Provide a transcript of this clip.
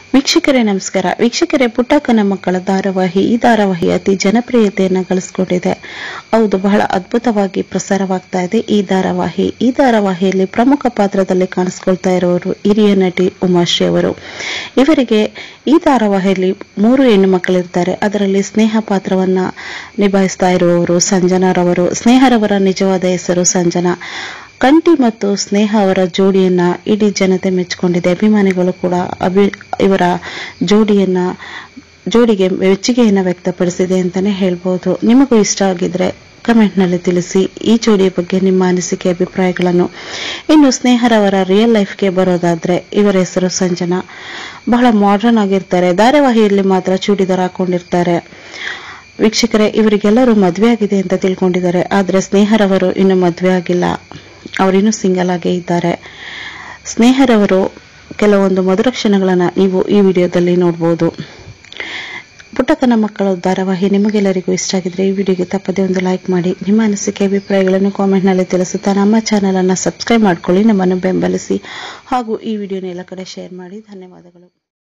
ವೀಕ್ಷಕರೇ ನಮಸ್ಕಾರ ವೀಕ್ಷಕರೇ ಪುಟ್ಟಕ್ಕನ ಮಕ್ಕಳ ಧಾರಾವಾಹಿ ಈ ಧಾರಾವಾಹಿ ಅತಿ ಜನಪ್ರಿಯತೆಯನ್ನು ಗಳಿಸಿಕೊಂಡಿದೆ ಹೌದು ಬಹಳ ಅದ್ಭುತವಾಗಿ ಪ್ರಸಾರವಾಗ್ತಾ ಇದೆ ಈ ಧಾರಾವಾಹಿ ಈ ಧಾರಾವಾಹಿಯಲ್ಲಿ ಪ್ರಮುಖ ಪಾತ್ರದಲ್ಲಿ ಕಾಣಿಸ್ಕೊಳ್ತಾ ಇರುವವರು ಹಿರಿಯ ನಟಿ ಉಮಾಶ್ರೀ ಅವರು ಇವರಿಗೆ ಈ ಧಾರಾವಾಹಿಯಲ್ಲಿ ಮೂರು ಹೆಣ್ಣು ಮಕ್ಕಳಿರ್ತಾರೆ ಅದರಲ್ಲಿ ಸ್ನೇಹ ಪಾತ್ರವನ್ನ ನಿಭಾಯಿಸ್ತಾ ಇರುವವರು ಸಂಜನಾರವರು ಸ್ನೇಹರವರ ನಿಜವಾದ ಹೆಸರು ಸಂಜನಾ ಕಂಠಿ ಮತ್ತು ಸ್ನೇಹ ಅವರ ಜೋಡಿಯನ್ನ ಇಡೀ ಜನತೆ ಮೆಚ್ಚಿಕೊಂಡಿದೆ ಅಭಿಮಾನಿಗಳು ಕೂಡ ಅಭಿ ಇವರ ಜೋಡಿಯನ್ನ ಜೋಡಿಗೆ ಮೆಚ್ಚುಗೆಯನ್ನ ವ್ಯಕ್ತಪಡಿಸಿದೆ ಅಂತಾನೆ ಹೇಳ್ಬೋದು ನಿಮಗೂ ಇಷ್ಟ ಆಗಿದ್ರೆ ಕಮೆಂಟ್ನಲ್ಲಿ ತಿಳಿಸಿ ಈ ಜೋಡಿಯ ಬಗ್ಗೆ ನಿಮ್ಮ ಅನಿಸಿಕೆ ಅಭಿಪ್ರಾಯಗಳನ್ನು ಇನ್ನು ಸ್ನೇಹರವರ ರಿಯಲ್ ಲೈಫ್ಗೆ ಬರೋದಾದ್ರೆ ಇವರ ಹೆಸರು ಸಂಜನಾ ಬಹಳ ಮಾಡರ್ನ್ ಆಗಿರ್ತಾರೆ ಧಾರಾವಾಹಿಯಲ್ಲಿ ಮಾತ್ರ ಚೂಡಿದಾರ್ ಹಾಕೊಂಡಿರ್ತಾರೆ ವೀಕ್ಷಕರೇ ಇವರಿಗೆಲ್ಲರೂ ಮದುವೆ ಆಗಿದೆ ಅಂತ ತಿಳ್ಕೊಂಡಿದ್ದಾರೆ ಆದ್ರೆ ಸ್ನೇಹರವರು ಇನ್ನು ಮದುವೆ ಆಗಿಲ್ಲ ಅವರಿನ್ನೂ ಸಿಂಗಲ್ ಆಗೇ ಇದ್ದಾರೆ ಸ್ನೇಹರವರು ಕೆಲವೊಂದು ಮಧುರ ಕ್ಷಣಗಳನ್ನ ನೀವು ಈ ವಿಡಿಯೋದಲ್ಲಿ ನೋಡಬಹುದು ಪುಟ್ಟಕ್ಕನ ಮಕ್ಕಳ ಧಾರಾವಾಹಿ ನಿಮಗೆಲ್ಲರಿಗೂ ಇಷ್ಟ ಆಗಿದ್ರೆ ಈ ವಿಡಿಯೋಗೆ ತಪ್ಪದೆ ಒಂದು ಲೈಕ್ ಮಾಡಿ ನಿಮ್ಮ ಅನಿಸಿಕೆ ಅಭಿಪ್ರಾಯಗಳನ್ನು ಕಾಮೆಂಟ್ನಲ್ಲಿ ತಿಳಿಸುತ್ತಾ ನಮ್ಮ ಚಾನಲ್ ಅನ್ನ ಸಬ್ಸ್ಕ್ರೈಬ್ ಮಾಡ್ಕೊಳ್ಳಿ ನಮ್ಮನ್ನು ಬೆಂಬಲಿಸಿ ಹಾಗೂ ಈ ವಿಡಿಯೋನ ಎಲ್ಲ ಕಡೆ ಶೇರ್ ಮಾಡಿ ಧನ್ಯವಾದಗಳು